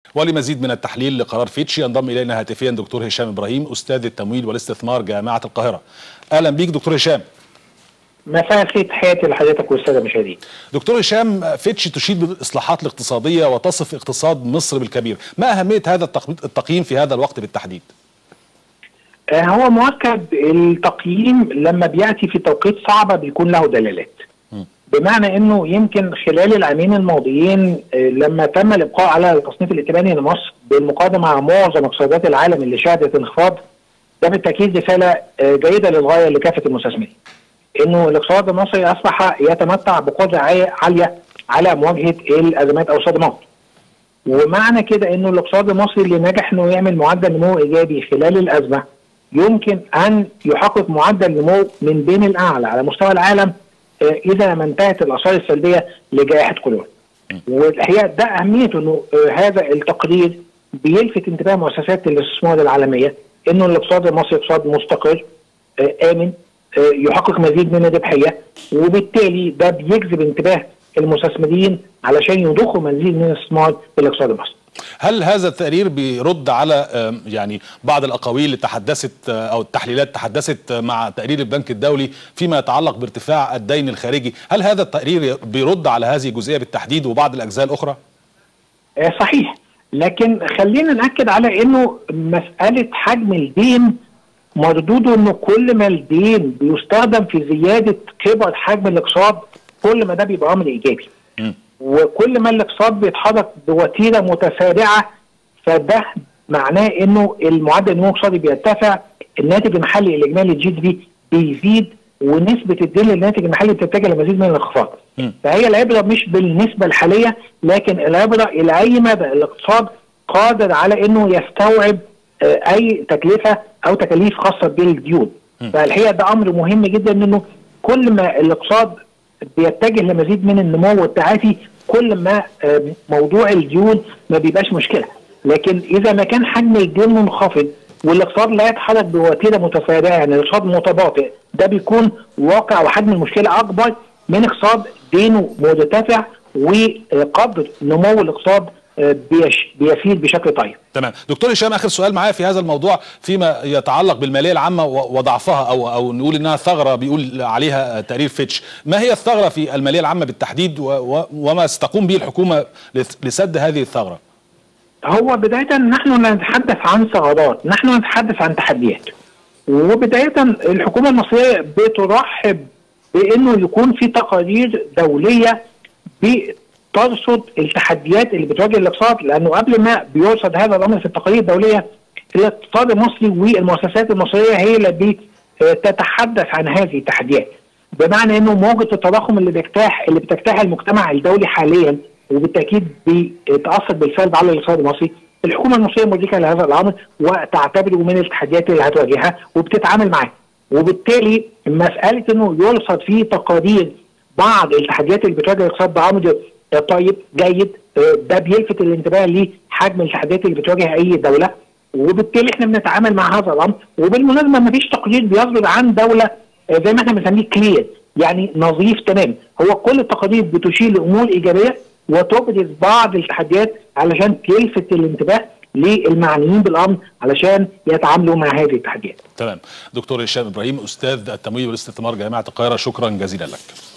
ولمزيد من التحليل لقرار فيتش ينضم الينا هاتفيا دكتور هشام ابراهيم استاذ التمويل والاستثمار جامعه القاهره. اهلا بيك دكتور هشام. مساء الخير تحياتي لحضرتك والساده المشاهدين. دكتور هشام فيتش تشيد بالاصلاحات الاقتصاديه وتصف اقتصاد مصر بالكبير، ما اهميه هذا التقييم في هذا الوقت بالتحديد؟ هو مؤكد التقييم لما بياتي في توقيت صعبه بيكون له دلالات. بمعنى انه يمكن خلال العامين الماضيين لما تم الابقاء على التصنيف الائتماني لمصر بالمقارنه مع معظم اقتصادات العالم اللي شهدت انخفاض ده بالتاكيد رساله جيده للغايه لكافه المستثمرين. انه الاقتصاد المصري اصبح يتمتع بقدره عاليه على مواجهه الازمات او الصدمات. ومعنى كده انه الاقتصاد المصري اللي نجح انه يعمل معدل نمو ايجابي خلال الازمه يمكن ان يحقق معدل نمو من بين الاعلى على مستوى العالم اذا ما انتهت الاثار السلبيه لجائحه كورونا. والحقيقه ده اهميته انه هذا التقرير بيلفت انتباه مؤسسات الاستثمار العالميه انه الاقتصاد المصري اقتصاد مستقر امن يحقق مزيد من الربحيه وبالتالي ده بيجذب انتباه المستثمرين علشان يضخوا مزيد من الاستثمار في الاقتصاد المصري. هل هذا التقرير بيرد على يعني بعض الاقاويل اللي تحدثت او التحليلات تحدثت مع تقرير البنك الدولي فيما يتعلق بارتفاع الدين الخارجي، هل هذا التقرير بيرد على هذه الجزئيه بالتحديد وبعض الاجزاء الاخرى؟ صحيح لكن خلينا ناكد على انه مساله حجم الدين مردوده انه كل ما الدين بيستخدم في زياده كبر حجم الاقتصاد كل ما ده بيبقى امر ايجابي. م. وكل ما الاقتصاد بيتحرك بوتيره متسارعه فده معناه انه المعدل النمو الاقتصادي بيرتفع الناتج المحلي الاجمالي الجي دي بي بيزيد ونسبه الدين للناتج المحلي بتتجه لمزيد من الانخفاض. فهي العبره مش بالنسبه الحاليه لكن العبره الى اي مدى الاقتصاد قادر على انه يستوعب اي تكلفه او تكاليف خاصه بالديون. فالحقيقه ده امر مهم جدا انه كل ما الاقتصاد بيتجه لمزيد من النمو والتعافي كل ما موضوع الديون ما بيبقاش مشكله لكن اذا ما كان حجم الديون منخفض والاقتصاد لا يتحرك بوتيره متسارعه يعني الاقتصاد متباطئ ده بيكون واقع وحجم المشكله اكبر من اقتصاد دينه مرتفع وقدر نمو الاقتصاد بيفيد بشكل طيب. تمام، دكتور هشام اخر سؤال معايا في هذا الموضوع فيما يتعلق بالماليه العامه وضعفها او او نقول انها ثغره بيقول عليها تقرير فيتش، ما هي الثغره في الماليه العامه بالتحديد وما ستقوم به الحكومه لسد هذه الثغره؟ هو بدايه نحن نتحدث عن ثغرات، نحن نتحدث عن تحديات. وبدايه الحكومه المصريه بترحب بانه يكون في تقارير دوليه ترصد التحديات اللي بتواجه الاقتصاد لانه قبل ما بيرصد هذا الامر في التقارير الدوليه الاقتصاد المصري والمؤسسات المصريه هي اللي بتتحدث عن هذه التحديات بمعنى انه موجه التضخم اللي بيجتاح اللي بتجتاح المجتمع الدولي حاليا وبالتاكيد بتاثر بالسلب على الاقتصاد المصري الحكومه المصريه مدركه لهذا الامر وتعتبره من التحديات اللي هتواجهها وبتتعامل معاه وبالتالي مساله انه يرصد في تقارير بعض التحديات اللي بتواجه الاقتصاد بعمر طيب جيد ده بيلفت الانتباه لحجم التحديات اللي بتواجه اي دوله وبالتالي احنا بنتعامل مع هذا الامر وبالمناسبه ما فيش تقرير بيصدر عن دوله زي ما احنا بنسميه كلير يعني نظيف تمام هو كل التقارير بتشير لامور ايجابيه وتبرز بعض التحديات علشان تلفت الانتباه للمعنيين بالامر علشان يتعاملوا مع هذه التحديات. تمام. دكتور هشام ابراهيم استاذ التمويل والاستثمار جامعه القاهره شكرا جزيلا لك.